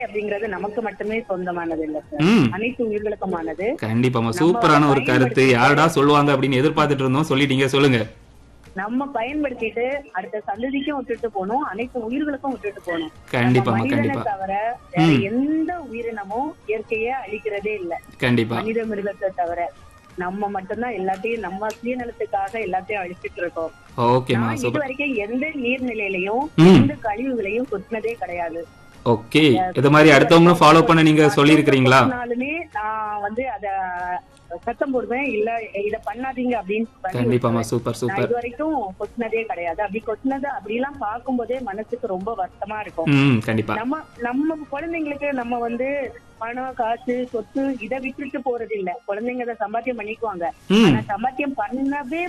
அப்படிங்கிறது நமக்கு மட்டுமே சொந்தமானது இல்ல சார் ம் அனைத்து உயிர்களுக்குமானது கண்டிப்பாமா சூப்பரான ஒரு கருத்து யாரடா சொல்லுவாங்க அப்படின்னு எதிர்பார்த்துட்டு இருந்தோம் சொல்லிட்டீங்க சொல்லுங்க நம்ம பயன்படுத்திட்டு அடுத்த சந்ததிக்கும் விட்டுட்டு போகணும் அனைத்து உயிர்களுக்கும் விட்டுட்டு போகணும் கண்டிப்பாமா நம்ம மனிதனை கண்டிப்பா தவிர வேற எந்த உயிரினமும் இயற்கையை அழிக்கிறதே இல்ல கண்டிப்பா மனித மிருகத்தை தவிர நம்ம மட்டும்தான் எல்லாத்தையும் நம்ம சுயநலத்துக்காக எல்லாத்தையும் அழிச்சிட்டு இருக்கோம் ஓகேமா நான் இது சூப்பர் வரைக்கும் எந்த நீர்நிலையிலையும் ம் எந்த கழிவுகளையும் கொட்டினதே கிடையாது ஓகே இது மாதிரி அடுத்தவங்களும் ஃபாலோ பண்ண நீங்க சொல்லியிருக்கிறீங்களா நாளுமே நான் வந்து அத சத்தம் போடுவேன் இல்ல இத பண்ணாதீங்க அப்படின்னு பண்ணி கண்டிப்பாமா விட்டுருவேன். சூப்பர் நான் சூப்பர் இது வரைக்கும் கொட்டினதே கிடையாது அப்படி கொட்டினது அப்படி எல்லாம் பார்க்கும்போதே மனசுக்கு ரொம்ப வருத்தமா இருக்கும் ம் கண்டிப்பா நம்ம நம்ம குழந்தைங்களுக்கு நம்ம வந்து பணம் காசு சொத்து இதை விட்டுட்டு போறது இல்ல குழந்தைங்க அதை சம்பாத்தியம் பண்ணிக்குவாங்க ம் ஆனா சம்பாத்தியம் பண்ணவே